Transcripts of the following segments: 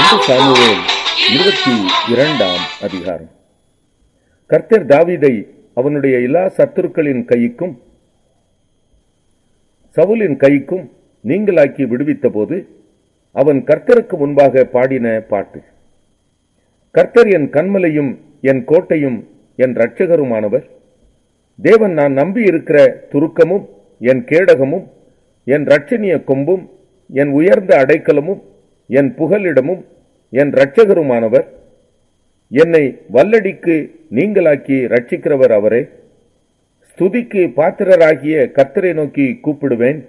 ஒன்று சாமுவேல் இருபத்தி இரண்டாம் அதிகாரம் கர்த்தர் தாவீதை அவனுடைய எல்லா சத்துருக்களின் கைக்கும் சவுலின் கைக்கும் நீங்களாக்கி விடுவித்தபோது அவன் கர்த்தருக்கு முன்பாக பாடின பாட்டு கர்த்தர் என் கண்மலையும் என் கோட்டையும் என் இரட்சகருமானவர் தேவன் நான் நம்பியிருக்கிற துருக்கமும் என் கேடகமும் என் இரட்சணிய கொம்பும் என் உயர்ந்த அடைக்கலமும் என் புகலிடமும் என் இரட்சகருமானவர் என்னை வல்லடிக்கு நீங்களாக்கி ரட்சிக்கிறவர் அவரே ஸ்துதிக்கு பாத்திரராகிய கர்த்தரை நோக்கி கூப்பிடுவேன்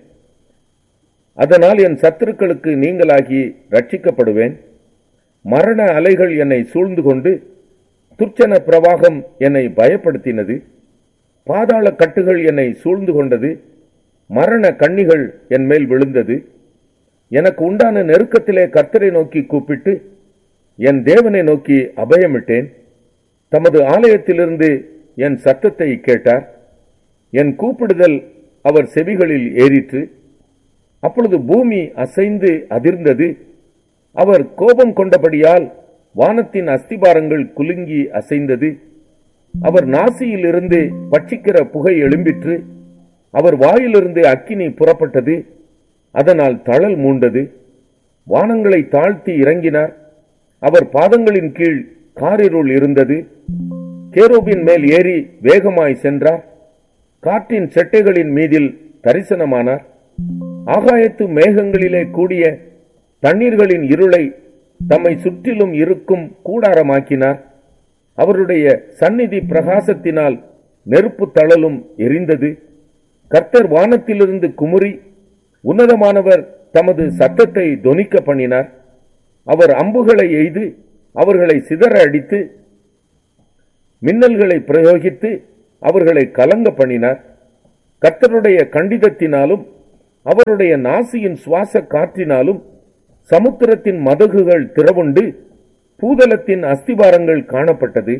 அதனால் என் சத்துருக்களுக்கு நீங்களாகி ரட்சிக்கப்படுவேன் மரண அலைகள் என்னை சூழ்ந்து கொண்டு துர்ச்சன பிரவாகம் என்னை பயப்படுத்தினது பாதாள கட்டுகள் என்னை சூழ்ந்து கொண்டது மரண கண்ணிகள் என் மேல் விழுந்தது எனக்கு உண்டான நெருக்கத்திலே கர்த்தரை நோக்கி கூப்பிட்டு என் தேவனை நோக்கி அபயமிட்டேன் தமது ஆலயத்திலிருந்து என் சத்தத்தை கேட்டார் என் கூப்பிடுதல் அவர் செவிகளில் ஏறிற்று அப்பொழுது பூமி அசைந்து அதிர்ந்தது அவர் கோபம் கொண்டபடியால் வானத்தின் அஸ்திபாரங்கள் குலுங்கி அசைந்தது அவர் நாசியிலிருந்து பட்சிக்கிற புகை எழும்பிற்று அவர் வாயிலிருந்து அக்கினி புறப்பட்டது அதனால் தழல் மூண்டது வானங்களை தாழ்த்தி இறங்கினார் அவர் பாதங்களின் கீழ் காரிருள் இருந்தது கேரோபின் மேல் ஏறி வேகமாய் சென்றார் காற்றின் செட்டைகளின் மீதில் தரிசனமானார் ஆகாயத்து மேகங்களிலே கூடிய தண்ணீர்களின் இருளை தம்மை சுற்றிலும் இருக்கும் கூடாரமாக்கினார் அவருடைய சந்நிதி பிரகாசத்தினால் நெருப்பு தழலும் எரிந்தது கர்த்தர் வானத்திலிருந்து குமுறி உன்னதமானவர் தமது சத்தத்தை தொனிக்க பண்ணினார் அவர் அம்புகளை எய்து அவர்களை சிதற அடித்து மின்னல்களை பிரயோகித்து அவர்களை கலங்க பண்ணினார் கர்த்தருடைய கண்டிதத்தினாலும் அவருடைய நாசியின் சுவாச காற்றினாலும் சமுத்திரத்தின் மதகுகள் திறவுண்டு பூதலத்தின் அஸ்திபாரங்கள் காணப்பட்டது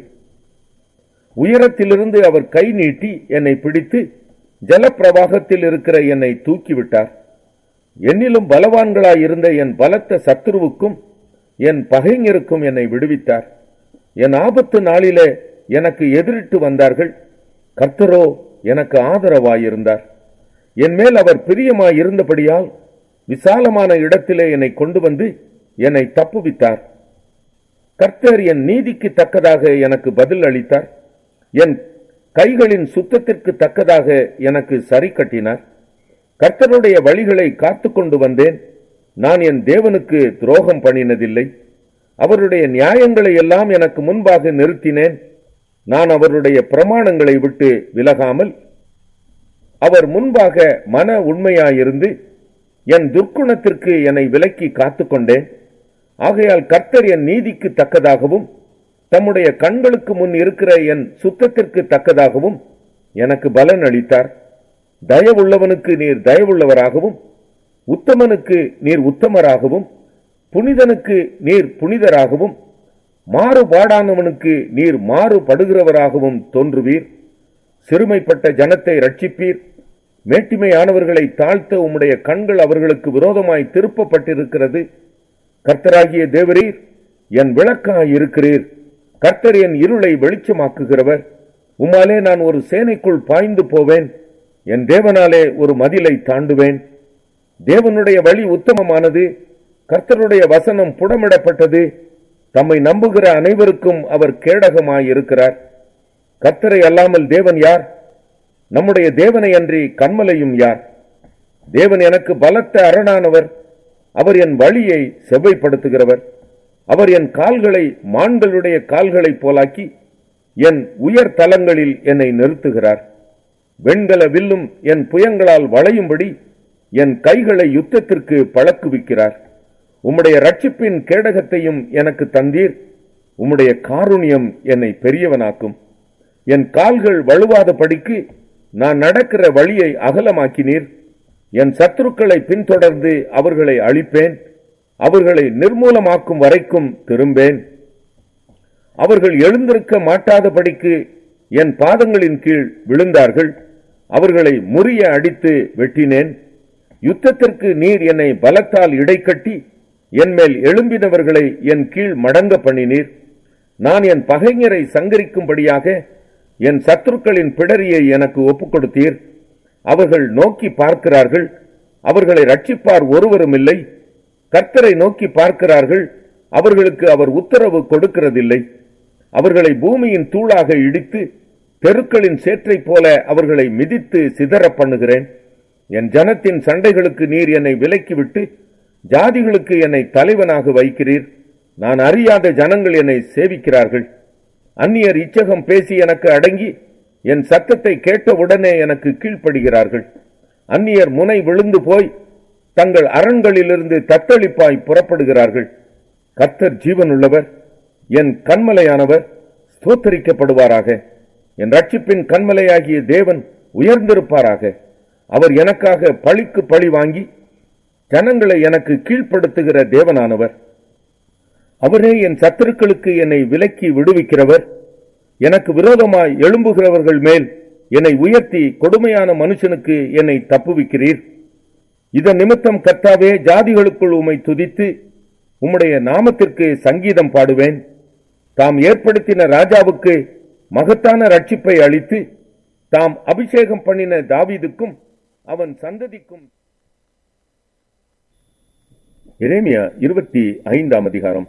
உயரத்திலிருந்து அவர் கை நீட்டி என்னை பிடித்து ஜலப்பிரவாகத்தில் இருக்கிற என்னை தூக்கிவிட்டார் என்னிலும் பலவான்களாயிருந்த என் பலத்த சத்துருவுக்கும் என் பகைஞருக்கும் என்னை விடுவித்தார் என் ஆபத்து நாளிலே எனக்கு எதிரிட்டு வந்தார்கள் கர்த்தரோ எனக்கு ஆதரவாயிருந்தார் என் மேல் அவர் பிரியமாயிருந்தபடியால் விசாலமான இடத்திலே என்னை கொண்டு வந்து என்னை தப்புவித்தார் கர்த்தர் என் நீதிக்கு தக்கதாக எனக்கு பதில் அளித்தார் என் கைகளின் சுத்தத்திற்கு தக்கதாக எனக்கு சரி கட்டினார் கர்த்தருடைய வழிகளை காத்து கொண்டு வந்தேன் நான் என் தேவனுக்கு துரோகம் பண்ணினதில்லை அவருடைய நியாயங்களை எல்லாம் எனக்கு முன்பாக நிறுத்தினேன் நான் அவருடைய பிரமாணங்களை விட்டு விலகாமல் அவர் முன்பாக மன உண்மையாயிருந்து என் துர்க்குணத்திற்கு என்னை விலக்கி காத்துக்கொண்டேன் ஆகையால் கர்த்தர் என் நீதிக்கு தக்கதாகவும் தம்முடைய கண்களுக்கு முன் இருக்கிற என் சுத்தத்திற்கு தக்கதாகவும் எனக்கு பலன் அளித்தார் தயவுள்ளவனுக்கு நீர் தயவுள்ளவராகவும் உத்தமனுக்கு நீர் உத்தமராகவும் புனிதனுக்கு நீர் புனிதராகவும் மாறுபாடானவனுக்கு நீர் மாறுபடுகிறவராகவும் தோன்றுவீர் சிறுமைப்பட்ட ஜனத்தை ரட்சிப்பீர் மேட்டிமையானவர்களை தாழ்த்த உம்முடைய கண்கள் அவர்களுக்கு விரோதமாய் திருப்பப்பட்டிருக்கிறது கர்த்தராகிய தேவரீர் என் விளக்காய் இருக்கிறீர் கர்த்தர் என் இருளை வெளிச்சமாக்குகிறவர் உம்மாலே நான் ஒரு சேனைக்குள் பாய்ந்து போவேன் என் தேவனாலே ஒரு மதிலை தாண்டுவேன் தேவனுடைய வழி உத்தமமானது கர்த்தருடைய வசனம் புடமிடப்பட்டது தம்மை நம்புகிற அனைவருக்கும் அவர் கேடகமாயிருக்கிறார் கர்த்தரை அல்லாமல் தேவன் யார் நம்முடைய தேவனை அன்றி கண்மலையும் யார் தேவன் எனக்கு பலத்த அரணானவர் அவர் என் வழியை செவ்வைப்படுத்துகிறவர் அவர் என் கால்களை மான்களுடைய கால்களைப் போலாக்கி என் உயர் தலங்களில் என்னை நிறுத்துகிறார் வெண்கல வில்லும் என் புயங்களால் வளையும்படி என் கைகளை யுத்தத்திற்கு பழக்குவிக்கிறார் உம்முடைய ரட்சிப்பின் கேடகத்தையும் எனக்கு தந்தீர் உம்முடைய காருண்யம் என்னை பெரியவனாக்கும் என் கால்கள் வலுவாத படிக்கு நான் நடக்கிற வழியை அகலமாக்கினீர் என் சத்துருக்களை பின்தொடர்ந்து அவர்களை அழிப்பேன் அவர்களை நிர்மூலமாக்கும் வரைக்கும் திரும்பேன் அவர்கள் எழுந்திருக்க மாட்டாதபடிக்கு என் பாதங்களின் கீழ் விழுந்தார்கள் அவர்களை முறிய அடித்து வெட்டினேன் யுத்தத்திற்கு நீர் என்னை பலத்தால் இடைக்கட்டி என் மேல் எழும்பினவர்களை என் கீழ் மடங்க பண்ணினீர் நான் என் பகைஞரை சங்கரிக்கும்படியாக என் சத்துருக்களின் பிடரியை எனக்கு ஒப்புக் கொடுத்தீர் அவர்கள் நோக்கி பார்க்கிறார்கள் அவர்களை ரட்சிப்பார் ஒருவரும் இல்லை கர்த்தரை நோக்கி பார்க்கிறார்கள் அவர்களுக்கு அவர் உத்தரவு கொடுக்கிறதில்லை அவர்களை பூமியின் தூளாக இடித்து தெருக்களின் சேற்றைப் போல அவர்களை மிதித்து சிதற பண்ணுகிறேன் என் ஜனத்தின் சண்டைகளுக்கு நீர் என்னை விலக்கிவிட்டு ஜாதிகளுக்கு என்னை தலைவனாக வைக்கிறீர் நான் அறியாத ஜனங்கள் என்னை சேவிக்கிறார்கள் அந்நியர் இச்சகம் பேசி எனக்கு அடங்கி என் சத்தத்தை கேட்டவுடனே எனக்கு கீழ்ப்படுகிறார்கள் அந்நியர் முனை விழுந்து போய் தங்கள் அரண்களிலிருந்து தத்தளிப்பாய் புறப்படுகிறார்கள் கர்த்தர் ஜீவனுள்ளவர் என் கண்மலையானவர் ஸ்தோத்தரிக்கப்படுவாராக என் ரட்சிப்பின் கண்மலையாகிய தேவன் உயர்ந்திருப்பாராக அவர் எனக்காக பழிக்கு பழி வாங்கி ஜனங்களை எனக்கு கீழ்ப்படுத்துகிற தேவனானவர் அவரே என் சத்துருக்களுக்கு என்னை விலக்கி விடுவிக்கிறவர் எனக்கு விரோதமாய் எழும்புகிறவர்கள் மேல் என்னை உயர்த்தி கொடுமையான மனுஷனுக்கு என்னை தப்புவிக்கிறீர் இதன் நிமித்தம் கர்த்தாவே ஜாதிகளுக்குள் உம்மை துதித்து உம்முடைய நாமத்திற்கு சங்கீதம் பாடுவேன் தாம் ஏற்படுத்தின ராஜாவுக்கு மகத்தான ரட்சிப்பை அளித்து தாம் அபிஷேகம் பண்ணின தாவீதுக்கும் அவன் சந்ததிக்கும் எரேமியா இருபத்தி ஐந்தாம் அதிகாரம்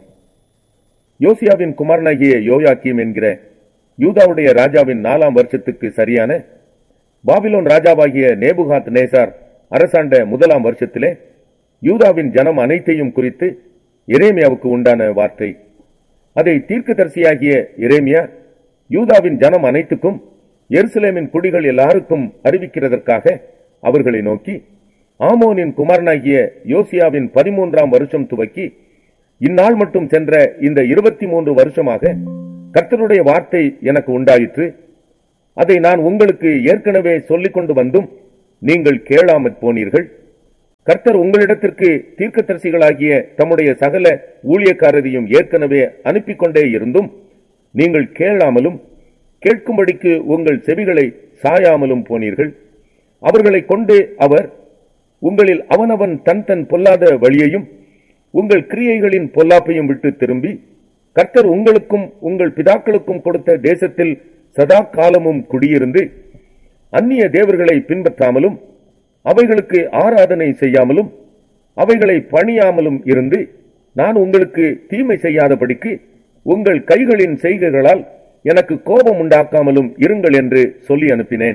யோசியாவின் குமாரனாகிய யோயாக்கீம் என்கிற யூதாவுடைய ராஜாவின் நாலாம் வருஷத்துக்கு சரியான பாபிலோன் ராஜாவாகிய நேபுகாத் நேசார் அரசாண்ட முதலாம் வருஷத்திலே யூதாவின் ஜனம் அனைத்தையும் குறித்து எரேமியாவுக்கு உண்டான வார்த்தை அதை தீர்க்கதரிசியாகிய எரேமியா யூதாவின் ஜனம் அனைத்துக்கும் எருசலேமின் குடிகள் எல்லாருக்கும் அறிவிக்கிறதற்காக அவர்களை நோக்கி ஆமோனின் குமாரனாகிய யோசியாவின் பதிமூன்றாம் வருஷம் துவக்கி இந்நாள் மட்டும் சென்ற இந்த இருபத்தி மூன்று வருஷமாக கர்த்தருடைய வார்த்தை எனக்கு உண்டாயிற்று அதை நான் உங்களுக்கு ஏற்கனவே சொல்லிக் கொண்டு வந்தும் நீங்கள் கேளாமற் போனீர்கள் கர்த்தர் உங்களிடத்திற்கு தீர்க்கதரிசிகளாகிய தம்முடைய சகல ஊழியக்காரரையும் ஏற்கனவே அனுப்பி கொண்டே இருந்தும் நீங்கள் கேளாமலும் கேட்கும்படிக்கு உங்கள் செவிகளை சாயாமலும் போனீர்கள் அவர்களை கொண்டு அவர் உங்களில் அவனவன் தன் தன் பொல்லாத வழியையும் உங்கள் கிரியைகளின் பொல்லாப்பையும் விட்டு திரும்பி கர்த்தர் உங்களுக்கும் உங்கள் பிதாக்களுக்கும் கொடுத்த தேசத்தில் சதா காலமும் குடியிருந்து அந்நிய தேவர்களை பின்பற்றாமலும் அவைகளுக்கு ஆராதனை செய்யாமலும் அவைகளை பணியாமலும் இருந்து நான் உங்களுக்கு தீமை செய்யாதபடிக்கு உங்கள் கைகளின் செய்கைகளால் எனக்கு கோபம் உண்டாக்காமலும் இருங்கள் என்று சொல்லி அனுப்பினேன்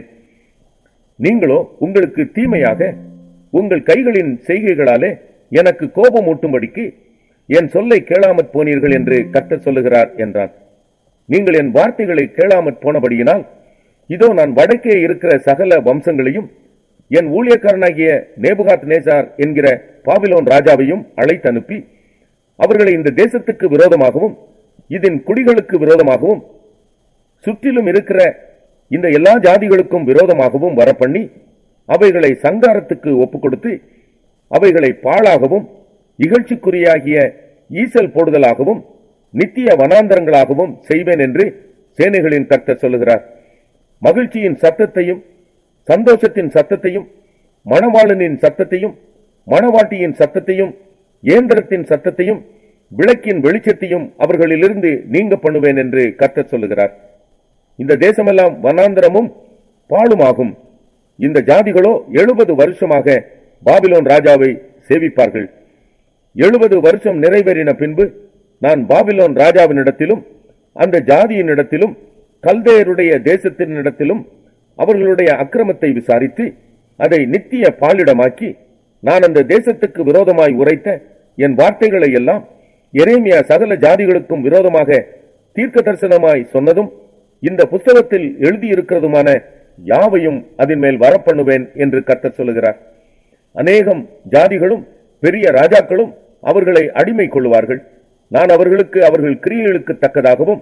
நீங்களோ உங்களுக்கு தீமையாக உங்கள் கைகளின் செய்கைகளாலே எனக்கு கோபம் ஊட்டும்படிக்கு என் சொல்லை கேளாமற் போனீர்கள் என்று கர்த்தர் சொல்லுகிறார் என்றான் நீங்கள் என் வார்த்தைகளை கேளாமற் போனபடியினால் இதோ நான் வடக்கே இருக்கிற சகல வம்சங்களையும் என் ஊழியக்காரனாகிய நேபுகாத் நேசார் என்கிற பாபிலோன் ராஜாவையும் அழைத்து அனுப்பி அவர்களை இந்த தேசத்துக்கு விரோதமாகவும் இதன் குடிகளுக்கு விரோதமாகவும் சுற்றிலும் இருக்கிற இந்த எல்லா ஜாதிகளுக்கும் விரோதமாகவும் வரப்பண்ணி அவைகளை சங்காரத்துக்கு ஒப்புக் கொடுத்து அவைகளை பாழாகவும் இகழ்ச்சிக்குரியாகிய ஈசல் போடுதலாகவும் நித்திய வனாந்தரங்களாகவும் செய்வேன் என்று சேனைகளின் கர்த்தர் சொல்லுகிறார் மகிழ்ச்சியின் சத்தத்தையும் சந்தோஷத்தின் சத்தத்தையும் மணவாளனின் சத்தத்தையும் மணவாட்டியின் சத்தத்தையும் ஏந்திரத்தின் சத்தத்தையும் விளக்கின் வெளிச்சத்தையும் அவர்களிலிருந்து நீங்க பண்ணுவேன் என்று கர்த்தர் சொல்லுகிறார் இந்த தேசமெல்லாம் வனாந்தரமும் பாழுமாகும் இந்த ஜாதிகளோ எழுபது வருஷமாக பாபிலோன் ராஜாவை சேவிப்பார்கள் எழுபது வருஷம் நிறைவேறின பின்பு நான் பாபிலோன் ராஜாவினிடத்திலும் அந்த ஜாதியினிடத்திலும் கல்தேயருடைய தேசத்தினிடத்திலும் அவர்களுடைய அக்கிரமத்தை விசாரித்து அதை நித்திய பாலிடமாக்கி நான் அந்த தேசத்துக்கு விரோதமாய் உரைத்த என் வார்த்தைகளை எல்லாம் எரேமியா சகல ஜாதிகளுக்கும் விரோதமாக தீர்க்க தரிசனமாய் சொன்னதும் இந்த புஸ்தகத்தில் எழுதியிருக்கிறதுமான யாவையும் அதன் மேல் வரப்பண்ணுவேன் என்று கர்த்தர் சொல்லுகிறார் அநேகம் ஜாதிகளும் பெரிய ராஜாக்களும் அவர்களை அடிமை கொள்ளுவார்கள் நான் அவர்களுக்கு அவர்கள் கிரியைகளுக்கு தக்கதாகவும்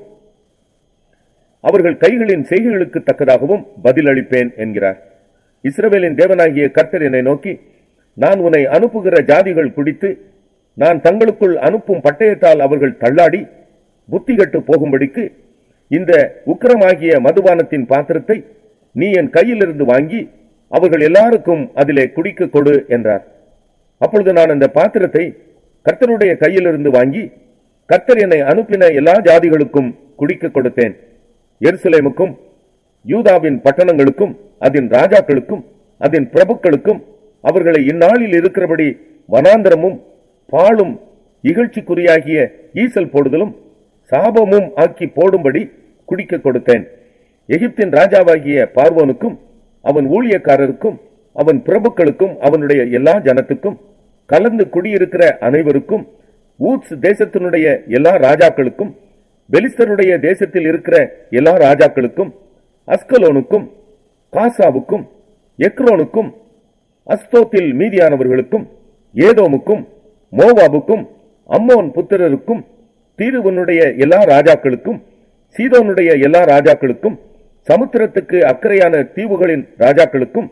அவர்கள் கைகளின் செய்கைகளுக்கு தக்கதாகவும் பதிலளிப்பேன் என்கிறார் இஸ்ரவேலின் தேவனாகிய கர்த்தர் என்னை நோக்கி நான் உன்னை அனுப்புகிற ஜாதிகள் குடித்து நான் தங்களுக்குள் அனுப்பும் பட்டயத்தால் அவர்கள் தள்ளாடி புத்திகட்டு போகும்படிக்கு இந்த உக்கிரமாகிய மதுபானத்தின் பாத்திரத்தை நீ என் கையிலிருந்து வாங்கி அவர்கள் எல்லாருக்கும் அதிலே குடிக்க கொடு என்றார் அப்பொழுது நான் அந்த பாத்திரத்தை கர்த்தருடைய கையிலிருந்து வாங்கி கர்த்தர் என்னை அனுப்பின எல்லா ஜாதிகளுக்கும் குடிக்க கொடுத்தேன் எருசலேமுக்கும் யூதாவின் பட்டணங்களுக்கும் அதன் ராஜாக்களுக்கும் அதன் பிரபுக்களுக்கும் அவர்களை இந்நாளில் இருக்கிறபடி வனாந்தரமும் பாழும் இகழ்ச்சிக்குறியாகிய ஈசல் போடுதலும் சாபமும் ஆக்கி போடும்படி குடிக்க கொடுத்தேன் எகிப்தின் ராஜாவாகிய பார்வோனுக்கும் அவன் ஊழியக்காரருக்கும் அவன் பிரபுக்களுக்கும் அவனுடைய எல்லா ஜனத்துக்கும் கலந்து குடியிருக்கிற அனைவருக்கும் ஊத்ஸ் தேசத்தினுடைய எல்லா ராஜாக்களுக்கும் பெலிஸ்தருடைய தேசத்தில் இருக்கிற எல்லா ராஜாக்களுக்கும் அஸ்கலோனுக்கும் காசாவுக்கும் எக்ரோனுக்கும் அஸ்தோத்தில் மீதியானவர்களுக்கும் ஏதோமுக்கும் மோவாபுக்கும் அம்மோன் புத்திரருக்கும் தீருவனுடைய எல்லா ராஜாக்களுக்கும் சீதோனுடைய எல்லா ராஜாக்களுக்கும் சமுத்திரத்துக்கு அக்கறையான தீவுகளின் ராஜாக்களுக்கும்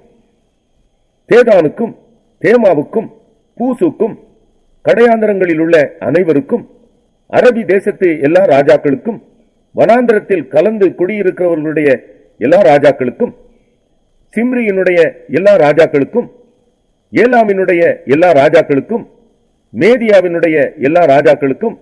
தேதானுக்கும் தேமாவுக்கும் பூசுக்கும் கடையாந்தரங்களில் உள்ள அனைவருக்கும் அரபி தேசத்து எல்லா ராஜாக்களுக்கும் வனாந்தரத்தில் கலந்து குடியிருக்கிறவர்களுடைய எல்லா ராஜாக்களுக்கும் சிம்ரியினுடைய எல்லா ராஜாக்களுக்கும் ஏலாமினுடைய எல்லா ராஜாக்களுக்கும் மேதியாவினுடைய எல்லா ராஜாக்களுக்கும்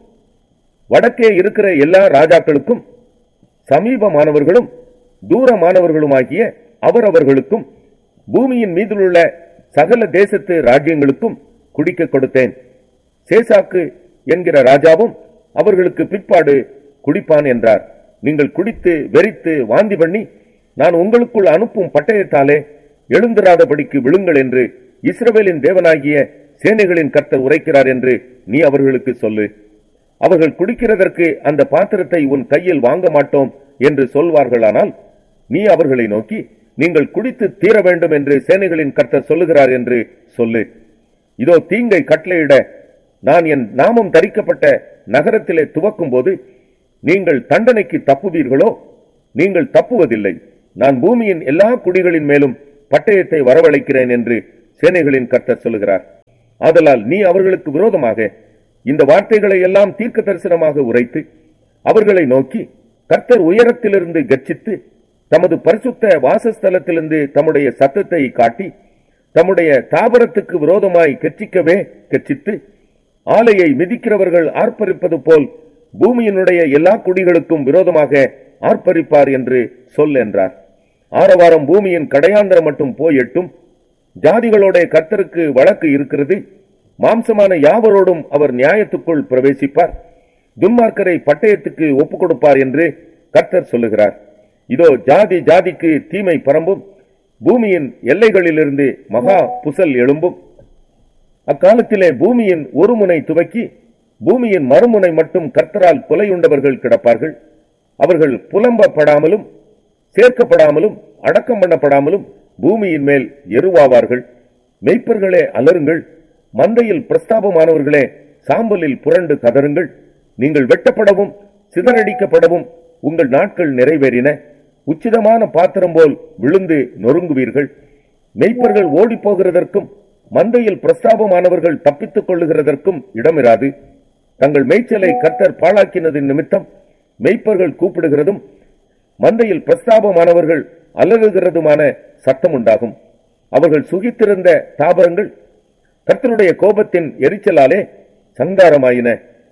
வடக்கே இருக்கிற எல்லா ராஜாக்களுக்கும் சமீபமானவர்களும் தூரமானவர்களுமாகிய அவரவர்களுக்கும் பூமியின் மீதிலுள்ள சகல தேசத்து ராஜ்யங்களுக்கும் குடிக்க கொடுத்தேன் சேசாக்கு என்கிற ராஜாவும் அவர்களுக்கு பிற்பாடு குடிப்பான் என்றார் நீங்கள் குடித்து வெறித்து வாந்தி பண்ணி நான் உங்களுக்குள் அனுப்பும் பட்டயத்தாலே எழுந்திராதபடிக்கு விழுங்கள் என்று இஸ்ரவேலின் தேவனாகிய சேனைகளின் கர்த்தர் உரைக்கிறார் என்று நீ அவர்களுக்கு சொல்லு அவர்கள் குடிக்கிறதற்கு அந்த பாத்திரத்தை உன் கையில் வாங்க மாட்டோம் என்று சொல்வார்களானால் நீ அவர்களை நோக்கி நீங்கள் குடித்து தீர வேண்டும் என்று சேனைகளின் கர்த்தர் சொல்லுகிறார் என்று சொல்லு இதோ தீங்கை கட்டளையிட நான் என் நாமம் தரிக்கப்பட்ட நகரத்திலே துவக்கும் போது நீங்கள் தண்டனைக்கு தப்புவீர்களோ நீங்கள் தப்புவதில்லை நான் பூமியின் எல்லா குடிகளின் மேலும் பட்டயத்தை வரவழைக்கிறேன் என்று சேனைகளின் கர்த்தர் சொல்லுகிறார் ஆதலால் நீ அவர்களுக்கு விரோதமாக இந்த வார்த்தைகளை எல்லாம் தீர்க்க தரிசனமாக உரைத்து அவர்களை நோக்கி கர்த்தர் உயரத்திலிருந்து கர்ச்சித்து தமது பரிசுத்த வாசஸ்தலத்திலிருந்து தம்முடைய சத்தத்தை காட்டி தம்முடைய தாபரத்துக்கு விரோதமாய் கெச்சிக்கவே கெச்சித்து ஆலையை மிதிக்கிறவர்கள் ஆர்ப்பரிப்பது போல் பூமியினுடைய எல்லா குடிகளுக்கும் விரோதமாக ஆர்ப்பரிப்பார் என்று சொல் என்றார் ஆரவாரம் பூமியின் கடையாந்தரம் மட்டும் போயட்டும் ஜாதிகளோட கர்த்தருக்கு வழக்கு இருக்கிறது மாம்சமான யாவரோடும் அவர் நியாயத்துக்குள் பிரவேசிப்பார் துன்மார்க்கரை பட்டயத்துக்கு ஒப்புக் கொடுப்பார் என்று கர்த்தர் சொல்லுகிறார் இதோ ஜாதி ஜாதிக்கு தீமை பரம்பும் பூமியின் எல்லைகளிலிருந்து மகா புசல் எழும்பும் அக்காலத்திலே பூமியின் ஒரு முனை துவக்கி பூமியின் மறுமுனை மட்டும் கர்த்தரால் கொலையுண்டவர்கள் கிடப்பார்கள் அவர்கள் புலம்பப்படாமலும் சேர்க்கப்படாமலும் அடக்கம் பண்ணப்படாமலும் பூமியின் மேல் எருவாவார்கள் மெய்ப்பர்களே அலருங்கள் மந்தையில் பிரஸ்தாபமானவர்களே சாம்பலில் புரண்டு கதருங்கள் நீங்கள் வெட்டப்படவும் சிதறடிக்கப்படவும் உங்கள் நாட்கள் நிறைவேறின உச்சிதமான பாத்திரம் போல் விழுந்து நொறுங்குவீர்கள் மெய்ப்பர்கள் ஓடிப் போகிறதற்கும் மந்தையில் பிரஸ்தாபமானவர்கள் தப்பித்துக் கொள்ளுகிறதற்கும் இடமிராது தங்கள் மேய்ச்சலை கர்த்தர் பாழாக்கினதின் நிமித்தம் மெய்ப்பர்கள் கூப்பிடுகிறதும் மந்தையில் பிரஸ்தாபமானவர்கள் அலறுகிறதுமான சத்தம் உண்டாகும் அவர்கள் சுகித்திருந்த தாபரங்கள் கர்த்தருடைய கோபத்தின் எரிச்சலாலே சங்காரமாயின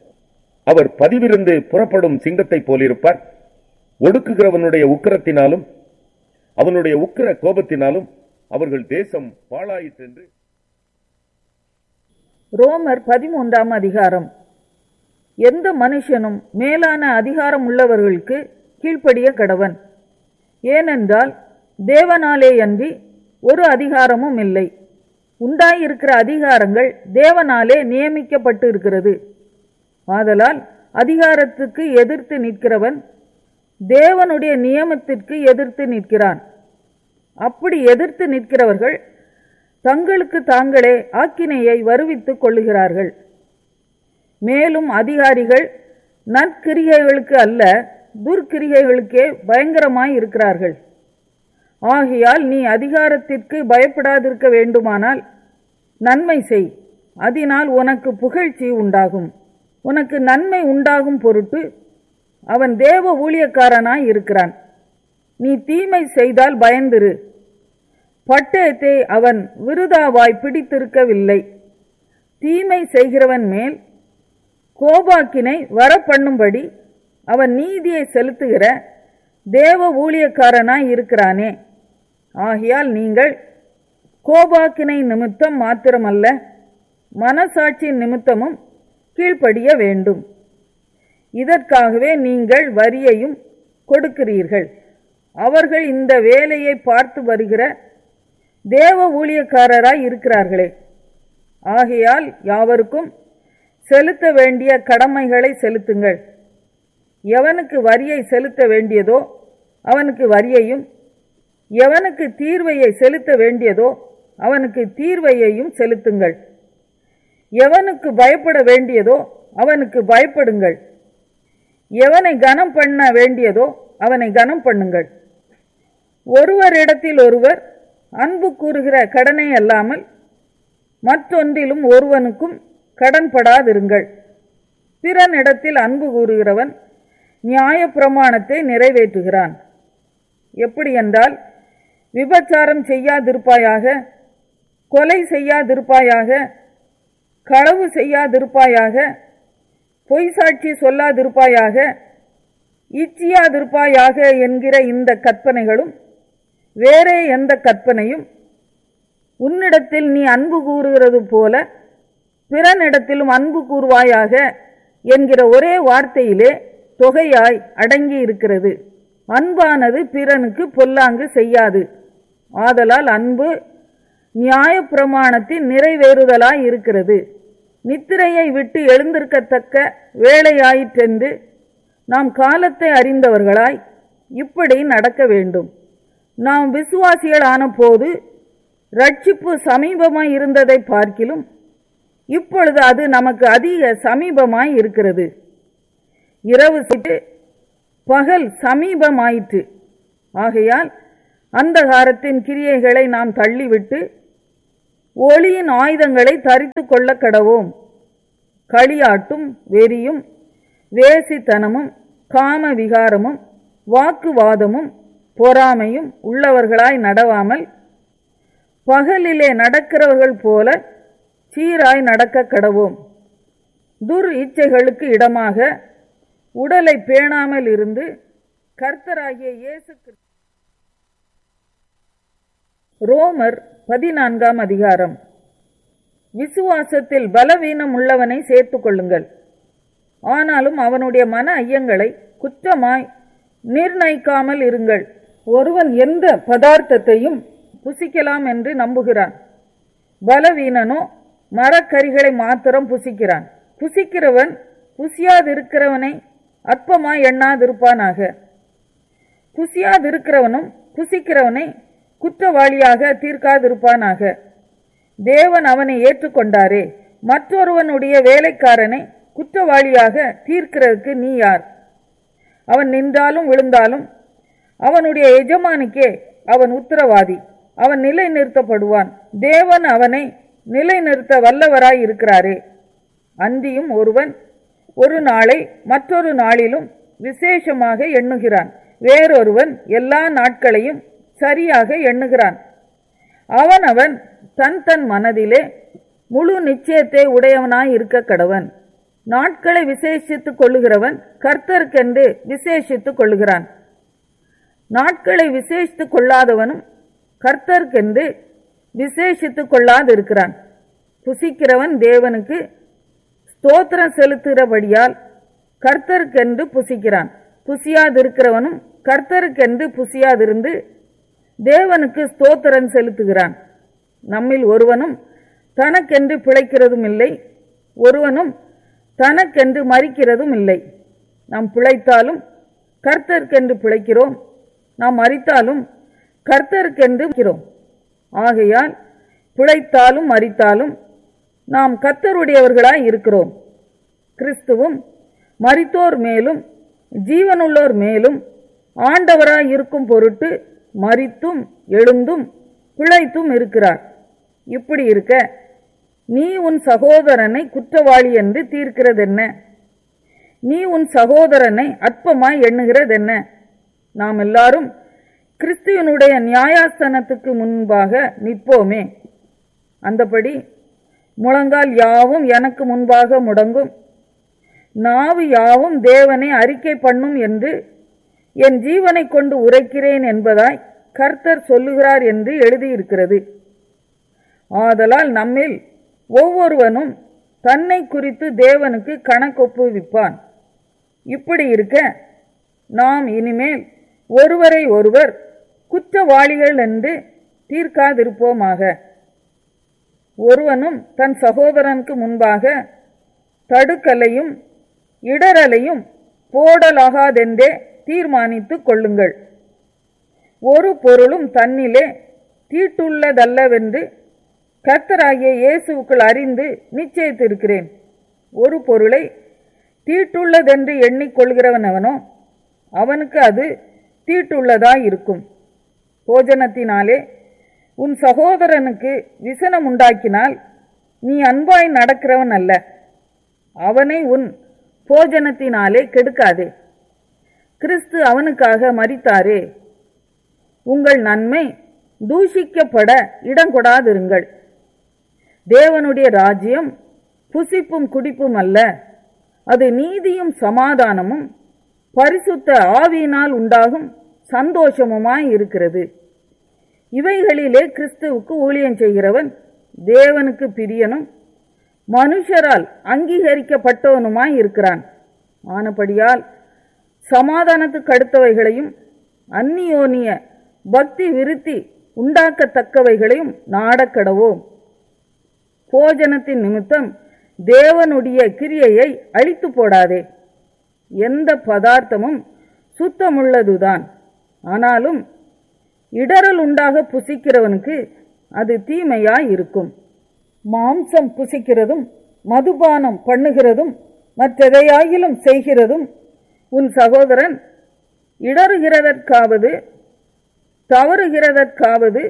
அவர் பதிவிருந்து புறப்படும் சிங்கத்தைப் போலிருப்பார் ஒடுக்குகிறவனுடைய உக்கிரத்தினாலும் அவனுடைய உக்கிர கோபத்தினாலும் அவர்கள் தேசம் பாழாயிற்றென்று ரோமர் பதிமூன்றாம் அதிகாரம் எந்த மனுஷனும் மேலான அதிகாரம் உள்ளவர்களுக்கு கீழ்ப்படிய கடவன் ஏனென்றால் தேவனாலே அன்றி ஒரு அதிகாரமும் இல்லை உண்டாயிருக்கிற அதிகாரங்கள் தேவனாலே நியமிக்கப்பட்டு இருக்கிறது ஆதலால் அதிகாரத்துக்கு எதிர்த்து நிற்கிறவன் தேவனுடைய நியமத்திற்கு எதிர்த்து நிற்கிறான் அப்படி எதிர்த்து நிற்கிறவர்கள் தங்களுக்கு தாங்களே ஆக்கினையை வருவித்துக் கொள்ளுகிறார்கள் மேலும் அதிகாரிகள் நற்கிரிகைகளுக்கு அல்ல துர்க்கிரிகைகளுக்கே பயங்கரமாய் இருக்கிறார்கள் ஆகையால் நீ அதிகாரத்திற்கு பயப்படாதிருக்க வேண்டுமானால் நன்மை செய் அதனால் உனக்கு புகழ்ச்சி உண்டாகும் உனக்கு நன்மை உண்டாகும் பொருட்டு அவன் தேவ ஊழியக்காரனாய் இருக்கிறான் நீ தீமை செய்தால் பயந்திரு பட்டயத்தை அவன் விருதாவாய் பிடித்திருக்கவில்லை தீமை செய்கிறவன் மேல் கோபாக்கினை வரப்பண்ணும்படி அவன் நீதியை செலுத்துகிற தேவ ஊழியக்காரனாய் இருக்கிறானே ஆகையால் நீங்கள் கோபாக்கினை நிமித்தம் மாத்திரமல்ல மனசாட்சியின் நிமித்தமும் கீழ்ப்படிய வேண்டும் இதற்காகவே நீங்கள் வரியையும் கொடுக்கிறீர்கள் அவர்கள் இந்த வேலையை பார்த்து வருகிற தேவ ஊழியக்காரராய் இருக்கிறார்களே ஆகையால் யாவருக்கும் செலுத்த வேண்டிய கடமைகளை செலுத்துங்கள் எவனுக்கு வரியை செலுத்த வேண்டியதோ அவனுக்கு வரியையும் எவனுக்கு தீர்வையை செலுத்த வேண்டியதோ அவனுக்கு தீர்வையையும் செலுத்துங்கள் எவனுக்கு பயப்பட வேண்டியதோ அவனுக்கு பயப்படுங்கள் எவனை கனம் பண்ண வேண்டியதோ அவனை கனம் பண்ணுங்கள் ஒருவரிடத்தில் ஒருவர் அன்பு கூறுகிற கடனை அல்லாமல் மற்றொன்றிலும் ஒருவனுக்கும் கடன்படாதிருங்கள் பிறனிடத்தில் அன்பு கூறுகிறவன் நியாய பிரமாணத்தை நிறைவேற்றுகிறான் எப்படி என்றால் விபச்சாரம் செய்யாதிருப்பாயாக கொலை செய்யாதிருப்பாயாக களவு செய்யாதிருப்பாயாக பொய் சாட்சி சொல்லாதிருப்பாயாக இச்சியாதிருப்பாயாக என்கிற இந்த கற்பனைகளும் வேறே எந்த கற்பனையும் உன்னிடத்தில் நீ அன்பு கூறுகிறது போல பிறனிடத்திலும் அன்பு கூறுவாயாக என்கிற ஒரே வார்த்தையிலே தொகையாய் அடங்கி இருக்கிறது அன்பானது பிறனுக்கு பொல்லாங்கு செய்யாது ஆதலால் அன்பு நியாயப்பிரமாணத்தின் நிறைவேறுதலாய் இருக்கிறது நித்திரையை விட்டு எழுந்திருக்கத்தக்க வேலையாயிற்றென்று நாம் காலத்தை அறிந்தவர்களாய் இப்படி நடக்க வேண்டும் நாம் விசுவாசிகள் ஆன போது ரட்சிப்பு சமீபமாய் இருந்ததை பார்க்கிலும் இப்பொழுது அது நமக்கு அதிக சமீபமாய் இருக்கிறது இரவு சிட்டு பகல் சமீபமாயிற்று ஆகையால் அந்தகாரத்தின் கிரியைகளை நாம் தள்ளிவிட்டு ஒளியின் ஆயுதங்களை தரித்து கொள்ள கடவோம் களியாட்டும் வெறியும் வேசித்தனமும் காம விகாரமும் வாக்குவாதமும் பொறாமையும் உள்ளவர்களாய் நடவாமல் பகலிலே நடக்கிறவர்கள் போல சீராய் நடக்க கடவோம் துர் இச்சைகளுக்கு இடமாக உடலை பேணாமல் இருந்து கர்த்தராகிய இயேசு கிறிஸ்து- ரோமர் பதினான்காம் அதிகாரம் விசுவாசத்தில் பலவீனம் உள்ளவனை சேர்த்துக் கொள்ளுங்கள் ஆனாலும் அவனுடைய மன ஐயங்களை குற்றமாய் நிர்ணயிக்காமல் இருங்கள் ஒருவன் எந்த பதார்த்தத்தையும் புசிக்கலாம் என்று நம்புகிறான் பலவீனனோ மரக்கரிகளை மாத்திரம் புசிக்கிறான் புசிக்கிறவன் புசியாதிருக்கிறவனை அற்பமாய் எண்ணாதிருப்பானாக புசியாதிருக்கிறவனும் புசிக்கிறவனை குற்றவாளியாக தீர்க்காதிருப்பானாக தேவன் அவனை ஏற்றுக்கொண்டாரே மற்றொருவனுடைய வேலைக்காரனை குற்றவாளியாக தீர்க்கிறதுக்கு நீ யார் அவன் நின்றாலும் விழுந்தாலும் அவனுடைய எஜமானுக்கே அவன் உத்தரவாதி அவன் நிலை நிறுத்தப்படுவான் தேவன் அவனை நிலைநிறுத்த வல்லவராய் இருக்கிறாரே அன்றியும் ஒருவன் ஒரு நாளை மற்றொரு நாளிலும் விசேஷமாக எண்ணுகிறான் வேறொருவன் எல்லா நாட்களையும் சரியாக எண்ணுகிறான் அவனவன் தன் தன் மனதிலே முழு நிச்சயத்தை உடையவனாய் இருக்க கடவன் நாட்களை விசேஷித்துக் கொள்ளுகிறவன் கர்த்தருக்கென்று விசேஷித்துக் கொள்ளுகிறான் நாட்களை விசேஷித்துக் கொள்ளாதவனும் கர்த்தருக்கென்று விசேஷித்துக் கொள்ளாதிருக்கிறான் புசிக்கிறவன் தேவனுக்கு ஸ்தோத்திரம் செலுத்துகிறபடியால் கர்த்தருக்கென்று புசிக்கிறான் புசியாதிருக்கிறவனும் கர்த்தருக்கென்று புசியாதிருந்து தேவனுக்கு ஸ்தோத்திரம் செலுத்துகிறான் நம்மில் ஒருவனும் தனக்கென்று பிழைக்கிறதும் இல்லை ஒருவனும் தனக்கென்று மறிக்கிறதும் இல்லை நாம் பிழைத்தாலும் கர்த்தருக்கென்று பிழைக்கிறோம் நாம் மறித்தாலும் கர்த்தருக்கென்று இருக்கிறோம் ஆகையால் பிழைத்தாலும் மறித்தாலும் நாம் கர்த்தருடையவர்களாய் இருக்கிறோம் கிறிஸ்துவும் மரித்தோர் மேலும் ஜீவனுள்ளோர் மேலும் ஆண்டவராய் இருக்கும் பொருட்டு மரித்தும் எழுந்தும் பிழைத்தும் இருக்கிறார் இப்படி இருக்க நீ உன் சகோதரனை குற்றவாளி என்று தீர்க்கிறதென்ன நீ உன் சகோதரனை அற்பமாய் எண்ணுகிறதென்ன நாம் எல்லாரும் கிறிஸ்துவனுடைய நியாயாஸ்தனத்துக்கு முன்பாக நிற்போமே அந்தபடி முழங்கால் யாவும் எனக்கு முன்பாக முடங்கும் நாவு யாவும் தேவனை அறிக்கை பண்ணும் என்று என் ஜீவனை கொண்டு உரைக்கிறேன் என்பதாய் கர்த்தர் சொல்லுகிறார் என்று எழுதியிருக்கிறது ஆதலால் நம்மில் ஒவ்வொருவனும் தன்னை குறித்து தேவனுக்கு கணக்கொப்புவிப்பான் இப்படி இருக்க நாம் இனிமேல் ஒருவரை ஒருவர் குற்றவாளிகள் என்று தீர்க்காதிருப்போமாக ஒருவனும் தன் சகோதரனுக்கு முன்பாக தடுக்கலையும் இடரலையும் போடலாகாதென்றே தீர்மானித்துக் கொள்ளுங்கள் ஒரு பொருளும் தன்னிலே தீட்டுள்ளதல்லவென்று கர்த்தராகிய இயேசுவுக்குள் அறிந்து நிச்சயித்திருக்கிறேன் ஒரு பொருளை தீட்டுள்ளதென்று எண்ணிக்கொள்கிறவனவனோ அவனுக்கு அது தீட்டுள்ளதாய் இருக்கும் போஜனத்தினாலே உன் சகோதரனுக்கு விசனம் உண்டாக்கினால் நீ அன்பாய் நடக்கிறவன் அல்ல அவனை உன் போஜனத்தினாலே கெடுக்காதே கிறிஸ்து அவனுக்காக மரித்தாரே உங்கள் நன்மை தூஷிக்கப்பட இடங்கொடாதிருங்கள் தேவனுடைய ராஜ்யம் புசிப்பும் குடிப்பும் அல்ல அது நீதியும் சமாதானமும் பரிசுத்த ஆவியினால் உண்டாகும் சந்தோஷமுமாய் இருக்கிறது இவைகளிலே கிறிஸ்துவுக்கு ஊழியம் செய்கிறவன் தேவனுக்கு பிரியனும் மனுஷரால் அங்கீகரிக்கப்பட்டவனுமாய் இருக்கிறான் ஆனபடியால் சமாதானத்துக்கு அடுத்தவைகளையும் அந்நியோனிய பக்தி விருத்தி உண்டாக்கத்தக்கவைகளையும் நாடக்கடவோம் போஜனத்தின் நிமித்தம் தேவனுடைய கிரியையை அழித்து போடாதே எந்த பதார்த்தமும் சுத்தமுள்ளதுதான் ஆனாலும் இடரல் உண்டாக புசிக்கிறவனுக்கு அது தீமையாய் இருக்கும் மாம்சம் புசிக்கிறதும் மதுபானம் பண்ணுகிறதும் மற்றெதையாகிலும் செய்கிறதும் உன் சகோதரன் இடறுகிறதற்காவது தவறுகிறதற்காவது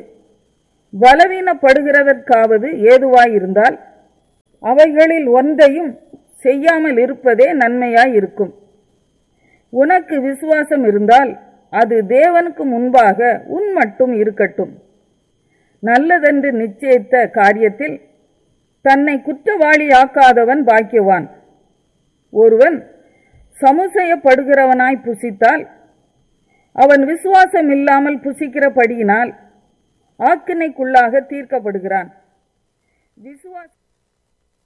பலவீனப்படுகிறதற்காவது ஏதுவாயிருந்தால் அவைகளில் ஒன்றையும் செய்யாமல் இருப்பதே நன்மையாய் இருக்கும் உனக்கு விசுவாசம் இருந்தால் அது தேவனுக்கு முன்பாக உன் மட்டும் இருக்கட்டும் நல்லதென்று நிச்சயித்த காரியத்தில் தன்னை குற்றவாளியாக்காதவன் பாக்கியவான் ஒருவன் சமுசயப்படுகிறவனாய் புசித்தால் அவன் விசுவாசம் இல்லாமல் புசிக்கிறபடியினால் ஆக்கினைக்குள்ளாக தீர்க்கப்படுகிறான் விசுவாச